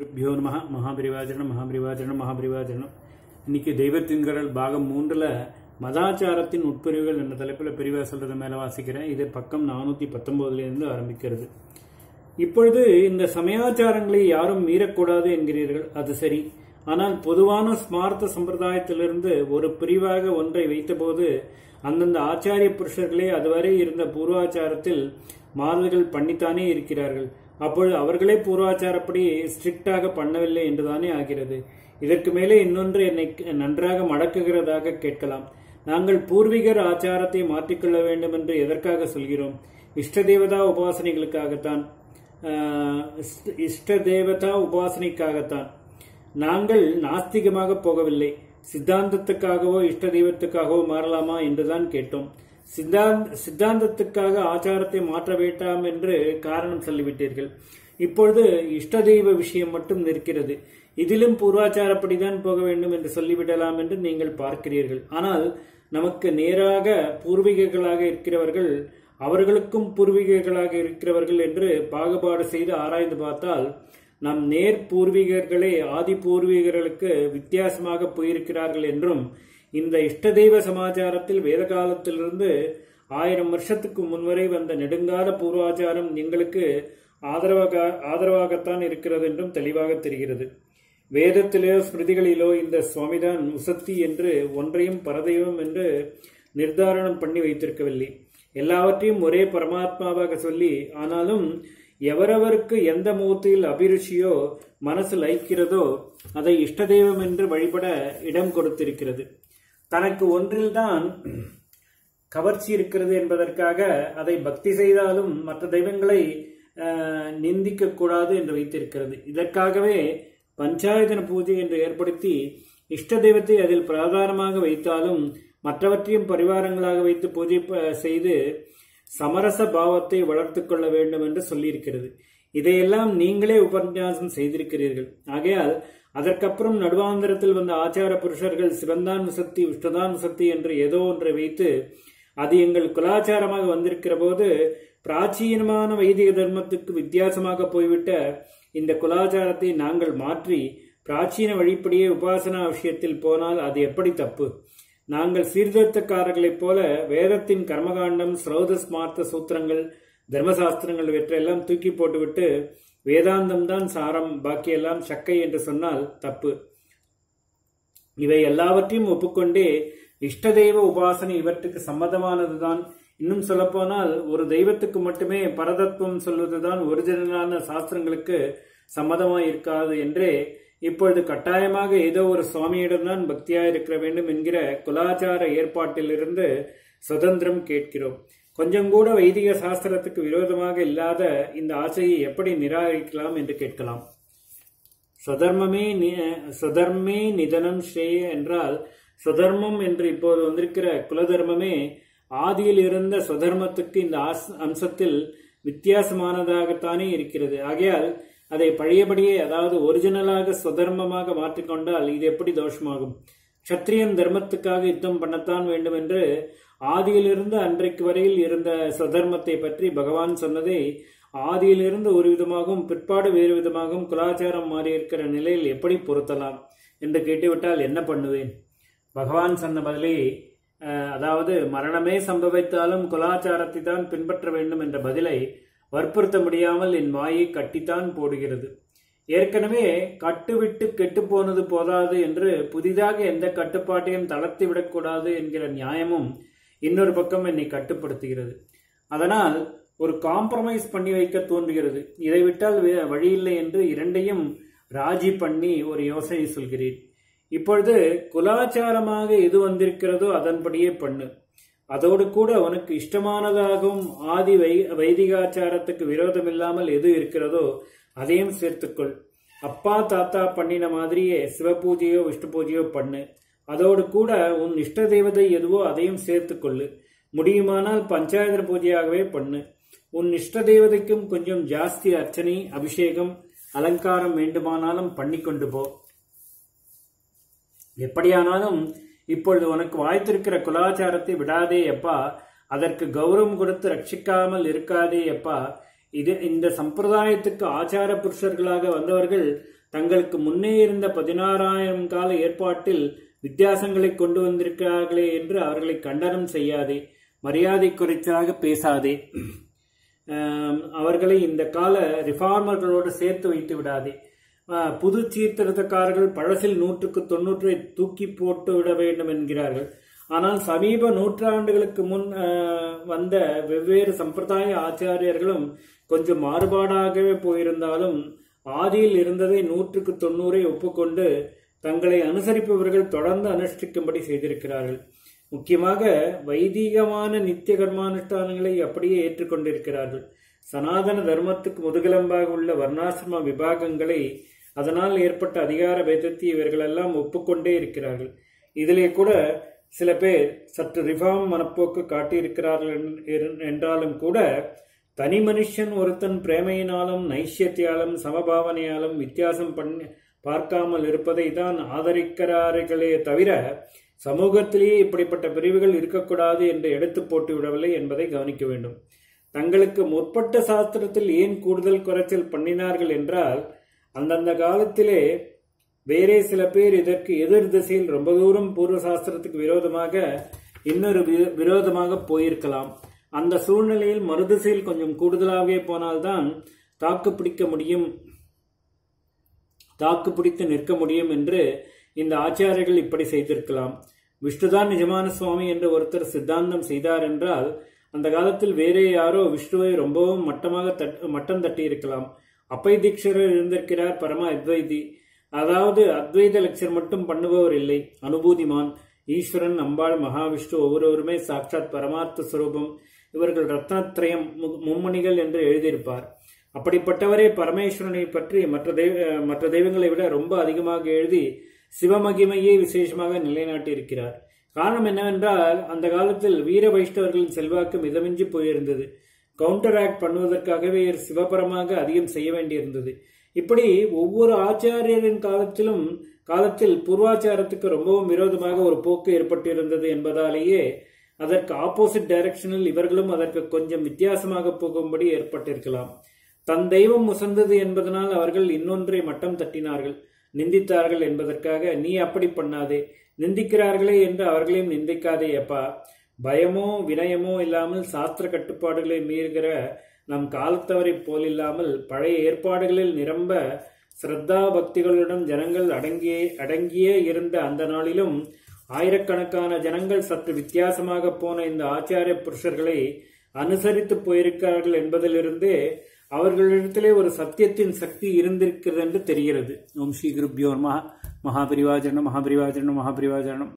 பியோ நம மகாபிரிவாஜனம் மகாபிரிவாஜனம் மகாபிரிவாஜனம் இன்னைக்கு தெய்வத்தின் குரல் பாகம் மூன்றுல மதாச்சாரத்தின் உட்பிரிவுகள் என்ற தலைப்பில் பிரிவா சொல்றது மேல வாசிக்கிறேன் இது பக்கம் நானூத்தி பத்தொன்பதுல இருந்து ஆரம்பிக்கிறது இப்பொழுது இந்த சமயாச்சாரங்களை யாரும் மீறக்கூடாது என்கிறீர்கள் அது சரி ஆனால் பொதுவான ஸ்மார்த்த சம்பிரதாயத்திலிருந்து ஒரு பிரிவாக ஒன்றை வைத்தபோது அந்தந்த ஆச்சாரிய புருஷர்களே அதுவரை இருந்த பூர்வாச்சாரத்தில் மாறுதல்கள் பண்ணித்தானே இருக்கிறார்கள் அப்பொழுது அவர்களே பூர்வாச்சாரப்படி ஸ்ட்ரிக்டாக பண்ணவில்லை என்றுதானே ஆகிறது இதற்கு மேலே இன்னொன்று என்னை நன்றாக மடக்குகிறதாக கேட்கலாம் நாங்கள் பூர்வீகர் ஆச்சாரத்தை மாற்றிக்கொள்ள வேண்டும் என்று எதற்காக சொல்கிறோம் இஷ்ட தேவதா உபாசனைகளுக்காகத்தான் ஆஹ், இஷ்ட- இஷ்ட தேவதா உபாசனைக்காகத்தான் நாங்கள் நாஸ்திகமாக போகவில்லை சித்தாந்தத்துக்காகவோ இஷ்ட தெய்வத்துக்காகவோ மாறலாமா என்றுதான் கேட்டோம் சித்தாந்த சித்தாந்தத்துக்காக ஆச்சாரத்தை மாற்ற வேண்டாம் என்று காரணம் சொல்லிவிட்டீர்கள் இப்பொழுது இஷ்ட தெய்வ விஷயம் மட்டும் நிற்கிறது இதிலும் பூர்வாச்சாரப்படிதான் போக வேண்டும் என்று சொல்லிவிடலாம் என்று நீங்கள் பார்க்கிறீர்கள் ஆனால் நமக்கு நேராக பூர்வீகர்களாக இருக்கிறவர்கள் அவர்களுக்கும் பூர்வீகர்களாக இருக்கிறவர்கள் என்று பாகுபாடு செய்து ஆராய்ந்து பார்த்தால் நம் நேர் பூர்வீகர்களே ஆதி பூர்வீகர்களுக்கு வித்தியாசமாக போயிருக்கிறார்கள் என்றும் இந்த இஷ்ட தெய்வ சமாச்சாரத்தில் வேத காலத்திலிருந்து ஆயிரம் வருஷத்துக்கு முன்வரை வந்த நெடுங்கால பூர்வாச்சாரம் எங்களுக்கு ஆதரவாக ஆதரவாகத்தான் இருக்கிறது என்றும் தெளிவாக தெரிகிறது வேதத்திலோ ஸ்மிருதிகளிலோ இந்த சுவாமிதான் உசத்தி என்று ஒன்றையும் பரதெய்வம் என்று நிர்தாரணம் பண்ணி வைத்திருக்கவில்லை எல்லாவற்றையும் ஒரே பரமாத்மாவாக சொல்லி ஆனாலும் எவரவருக்கு எந்த மூர்த்தியில் அபிருச்சியோ மனசு லைக்கிறதோ அதை இஷ்ட தெய்வம் என்று வழிபட இடம் கொடுத்திருக்கிறது தனக்கு ஒன்றில்தான் கவர்ச்சி இருக்கிறது என்பதற்காக அதை பக்தி செய்தாலும் மற்ற தெய்வங்களை அஹ், நிந்திக்க கூடாது என்று வைத்திருக்கிறது இதற்காகவே பஞ்சாயத்தன பூஜை என்று ஏற்படுத்தி இஷ்ட தெய்வத்தை அதில் பிரதானமாக வைத்தாலும் மற்றவற்றையும் பரிவாரங்களாக வைத்து பூஜை ப- செய்து சமரச பாவத்தை வளர்த்துக் கொள்ள வேண்டும் என்று சொல்லியிருக்கிறது இதையெல்லாம் நீங்களே உபன்யாசம் செய்திருக்கிறீர்கள் ஆகையால் அதற்கப்புறம் நடுவாந்திரத்தில் வந்த ஆச்சார புருஷர்கள் சிவந்தான் சக்தி விஷ்ணுதான் சக்தி என்று ஏதோ ஒன்றை வைத்து அது எங்கள் குலாச்சாரமாக வந்திருக்கிற போது பிராச்சீனமான வைதிக தர்மத்துக்கு வித்தியாசமாக போய்விட்ட இந்த குலாச்சாரத்தை நாங்கள் மாற்றி பிராச்சீன வழிப்படியே உபாசனா விஷயத்தில் போனால் அது எப்படி தப்பு நாங்கள் சீர்திருத்தக்காரர்களைப் போல வேதத்தின் கர்மகாண்டம் ஸ்ரௌத ஸ்மார்த்த சூத்திரங்கள் தர்மசாஸ்திரங்கள் இவற்றையெல்லாம் தூக்கி போட்டுவிட்டு வேதாந்தம் தான் சாரம் பாக்கியெல்லாம் சக்கை என்று சொன்னால் தப்பு இவை எல்லாவற்றையும் ஒப்புக்கொண்டே இஷ்ட தெய்வ உபாசனை இவற்றுக்கு சம்மதமானதுதான் இன்னும் சொல்லப்போனால் ஒரு தெய்வத்துக்கு மட்டுமே பரதத்துவம் சொல்வதுதான் ஒரிஜினலான சாஸ்திரங்களுக்கு சம்மதமாய் இருக்காது என்றே இப்பொழுது கட்டாயமாக ஏதோ ஒரு சுவாமியிடம்தான் பக்தியா இருக்க வேண்டும் என்கிற குலாச்சார ஏற்பாட்டிலிருந்து சுதந்திரம் கேட்கிறோம் கொஞ்சம் கூட வைதிக சாஸ்திரத்துக்கு விரோதமாக இல்லாத இந்த ஆசையை எப்படி நிராகரிக்கலாம் என்று கேட்கலாம் சுதர்மமே நி- சுதர்மே நிதனம் ஸ்ரேய என்றால் சுதர்மம் என்று இப்போது வந்திருக்கிற குலதர்மமே ஆதியில் இருந்த சுதர்மத்துக்கு இந்த ஆஸ்- அம்சத்தில் வித்தியாசமானதாகத்தானே இருக்கிறது ஆகையால் அதை பழையபடியே அதாவது ஒரிஜினலாக சுதர்மமாக மாற்றிக்கொண்டால் இது எப்படி தோஷமாகும் க்ஷத்ரியன் தர்மத்துக்காக யுத்தம் பண்ணத்தான் வேண்டும் என்று ஆதியிலிருந்து அன்றைக்கு வரையில் இருந்த சுதர்மத்தை பற்றி பகவான் சொன்னதை ஆதியிலிருந்து ஒரு விதமாகவும் பிற்பாடு வேறு விதமாகவும் குலாச்சாரம் மாறியிருக்கிற நிலையில் எப்படி பொருத்தலாம் என்று கேட்டுவிட்டால் என்ன பண்ணுவேன் பகவான் சொன்ன பதிலை அஹ், அதாவது மரணமே சம்பவித்தாலும் குலாச்சாரத்தை தான் பின்பற்ற வேண்டும் என்ற பதிலை வற்புறுத்த முடியாமல் என் வாயை கட்டித்தான் போடுகிறது ஏற்கனவே கட்டுவிட்டு கெட்டுப்போனது போதாது என்று புதிதாக எந்த கட்டுப்பாட்டையும் தளர்த்தி விடக்கூடாது என்கிற நியாயமும் இன்னொரு பக்கம் என்னை கட்டுப்படுத்துகிறது அதனால் ஒரு காம்ப்ரமைஸ் பண்ணி வைக்க தோன்றுகிறது இதை விட்டால் வே- வழியில்லை என்று இரண்டையும் ராஜி பண்ணி ஒரு யோசனை சொல்கிறேன் இப்பொழுது குலாச்சாரமாக எது வந்திருக்கிறதோ அதன்படியே பண்ணு அதோடு கூட உனக்கு இஷ்டமானதாகவும் ஆதி வை வைதிகாச்சாரத்துக்கு விரோதமில்லாமல் எது இருக்கிறதோ அதையும் சேர்த்துக்கொள் அப்பா தாத்தா பண்ணின மாதிரியே சிவபூஜையோ விஷ்ணு பூஜையோ பண்ணு அதோடு கூட உன் இஷ்ட தெய்வதை எதுவோ அதையும் சேர்த்துக்கொள்ளு முடியுமானால் பஞ்சாயத்தர் பூஜையாகவே பண்ணு உன் இஷ்ட தெய்வதைக்கும் கொஞ்சம் ஜாஸ்தி அர்ச்சனை அபிஷேகம் அலங்காரம் வேண்டுமானாலும் பண்ணிக்கொண்டு போ எப்படியானாலும் இப்பொழுது உனக்கு வாய்த்திருக்கிற குலாச்சாரத்தை விடாதே அப்பா அதற்கு கௌரவம் கொடுத்து ரட்சிக்காமல் இருக்காதே அப்பா இது இந்த சம்பிரதாயத்துக்கு ஆச்சார புருஷர்களாக வந்தவர்கள் தங்களுக்கு முன்னே இருந்த பதினாறாயிரம் கால ஏற்பாட்டில் வித்தியாசங்களை கொண்டு வந்திருக்கிறார்களே என்று அவர்களை கண்டனம் செய்யாதே மரியாதை குறைச்சாக பேசாதே ஆம், அவர்களை இந்த கால ரிஃபார்மர்களோடு சேர்த்து வைத்து விடாதே ஆ, புது சீர்திருத்தக்காரர்கள் பழசில் நூற்றுக்கு தொன்னூற்றை தூக்கி போட்டு விட வேண்டும் என்கிறார்கள் ஆனால் சமீப நூற்றாண்டுகளுக்கு முன் ஆ, வந்த வெவ்வேறு சம்பிரதாய ஆச்சாரியர்களும் கொஞ்சம் மாறுபாடாகவே போயிருந்தாலும் ஆதியில் இருந்ததை நூற்றுக்கு தொண்ணூறை ஒப்புக்கொண்டு தங்களை அனுசரிப்பவர்கள் தொடர்ந்து அனுஷ்டிக்கும்படி செய்திருக்கிறார்கள் முக்கியமாக வைதீகமான நித்திய கர்மானுஷ்டானங்களை அப்படியே ஏற்றுக்கொண்டிருக்கிறார்கள் சனாதன தர்மத்துக்கு முதுகெலும்பாக உள்ள வர்ணாசிரம விபாகங்களை அதனால் ஏற்பட்ட அதிகார பேதத்தை இவர்களெல்லாம் ஒப்புக்கொண்டே இருக்கிறார்கள் இதிலே கூட சில பேர் சற்று ரிஃபார்ம் மனப்போக்கு காட்டியிருக்கிறார்கள் என்- என்றாலும் கூட தனி மனுஷன் ஒருத்தன் பிரேமையினாலும் நைஷ்யத்தியாலும் சமபாவனையாலும் வித்தியாசம் பண்ணி பார்க்காமல் இருப்பதை தான் ஆதரிக்கிறார்களே தவிர சமூகத்திலேயே இப்படிப்பட்ட பிரிவுகள் இருக்கக்கூடாது என்று எடுத்து போட்டு விடவில்லை என்பதை கவனிக்க வேண்டும் தங்களுக்கு முற்பட்ட சாஸ்திரத்தில் ஏன் கூடுதல் குறைச்சல் பண்ணினார்கள் என்றால் அந்தந்த காலத்திலே வேறே சில பேர் இதற்கு எதிர் திசையில் ரொம்ப தூரம் பூர்வ சாஸ்திரத்துக்கு விரோதமாக இன்னொரு வி- விரோதமாக போயிருக்கலாம் அந்த சூழ்நிலையில் மறுதிசையில் கொஞ்சம் கூடுதலாகவே போனால்தான் தாக்கு பிடிக்க முடியும் தாக்கு பிடித்து நிற்க முடியும் என்று இந்த ஆச்சாரியர்கள் இப்படி செய்திருக்கலாம் விஷ்ணுதான் நிஜமான சுவாமி என்று ஒருத்தர் சித்தாந்தம் செய்தார் என்றால் அந்த காலத்தில் வேறே யாரோ விஷ்ணுவை ரொம்பவும் மட்டமாக தட்- மட்டம் தட்டி இருக்கலாம் அப்பை தீட்சரர் இருந்திருக்கிறார் பரம அத்வைதி அதாவது அத்வைத லட்சர் மட்டும் பண்ணுபவர் இல்லை அனுபூதிமான் ஈஸ்வரன் அம்பாள் மகாவிஷ்ணு ஒவ்வொருவருமே சாட்சாத் பரமார்த்த ஸ்வரூபம் இவர்கள் ரத்னத்ரயம் மு- மும்மணிகள் என்று எழுதியிருப்பார் அப்படிப்பட்டவரே பரமேஸ்வரனை பற்றி மற்ற தெய்வ மற்ற தெய்வங்களை விட ரொம்ப அதிகமாக எழுதி சிவமகிமையை விசேஷமாக நிலைநாட்டி இருக்கிறார் காரணம் என்னவென்றால் அந்த காலத்தில் வீர வைஷ்ணவர்களின் செல்வாக்கு மிதமிஞ்சி போயிருந்தது கவுண்டர் ஆக்ட் பண்ணுவதற்காகவே இவர் சிவபரமாக அதிகம் செய்ய வேண்டியிருந்தது இப்படி ஒவ்வொரு ஆச்சாரியரின் காலத்திலும் காலத்தில் பூர்வாச்சாரத்துக்கு ரொம்பவும் விரோதமாக ஒரு போக்கு ஏற்பட்டிருந்தது என்பதாலேயே அதற்கு ஆப்போசிட் டைரக்ஷனில் இவர்களும் அதற்கு கொஞ்சம் வித்தியாசமாக போகும்படி ஏற்பட்டிருக்கலாம் தன் தெய்வம் உசந்தது என்பதனால் அவர்கள் இன்னொன்றை மட்டம் தட்டினார்கள் நிந்தித்தார்கள் என்பதற்காக நீ அப்படி பண்ணாதே நிந்திக்கிறார்களே என்று அவர்களையும் நிந்திக்காதே அப்பா பயமோ வினயமோ இல்லாமல் சாஸ்திர கட்டுப்பாடுகளை மீறுகிற நம் காலத்தவரைப் போலில்லாமல் பழைய ஏற்பாடுகளில் நிரம்ப ஸ்ரத்தா பக்திகளுடன் ஜனங்கள் அடங்கியே அடங்கியே இருந்த அந்த நாளிலும் ஆயிரக்கணக்கான ஜனங்கள் சற்று வித்தியாசமாக போன இந்த ஆச்சாரிய புருஷர்களை அனுசரித்து போயிருக்கிறார்கள் என்பதிலிருந்தே அவர்களிடத்திலே ஒரு சத்தியத்தின் சக்தி இருந்திருக்கிறது என்று தெரிகிறது ஓம் ஸ்ரீ குருப்யோர் மகா மகாபிரிவாஜனம் மகாபிரிவாஜனம் மகாபிரிவாஜனம்